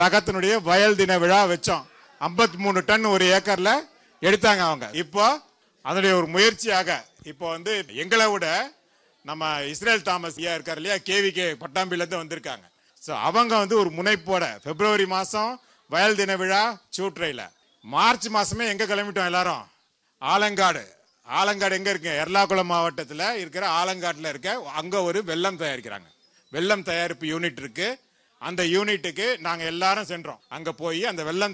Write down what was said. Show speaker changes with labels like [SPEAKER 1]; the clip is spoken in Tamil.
[SPEAKER 1] ரகத்தினுடைய வயல் தின விழா வச்சோம் 53 மூணு டன் ஒரு ஏக்கர்ல எடுத்தாங்க அவங்க இப்போ அதனுடைய ஒரு முயற்சியாக இப்போ வந்து எங்களை விட நம்ம இஸ்ரேல் தாமஸ் ஐயா இருக்கார் இல்லையா கேவிகே பட்டாம்பில இருந்து வந்திருக்காங்க ஸோ அவங்க வந்து ஒரு முனைப்போட பிப்ரவரி மாசம் வயல் தின விழா சூட்ரையில் மார்ச் மாசமே எங்க கிளம்பிட்டோம் எல்லாரும் ஆலங்காடு ஆலங்காடு எங்க இருக்கு எர்ணாகுளம் மாவட்டத்தில் இருக்கிற ஆலங்காட்டில் இருக்க அங்க ஒரு வெல்லம் தயாரிக்கிறாங்க வெல்லம் தயாரிப்பு யூனிட் இருக்கு அந்த யூனிட்டுக்கு நாங்க எல்லாரும் சென்றோம் அங்க போய் அந்த வெல்லம்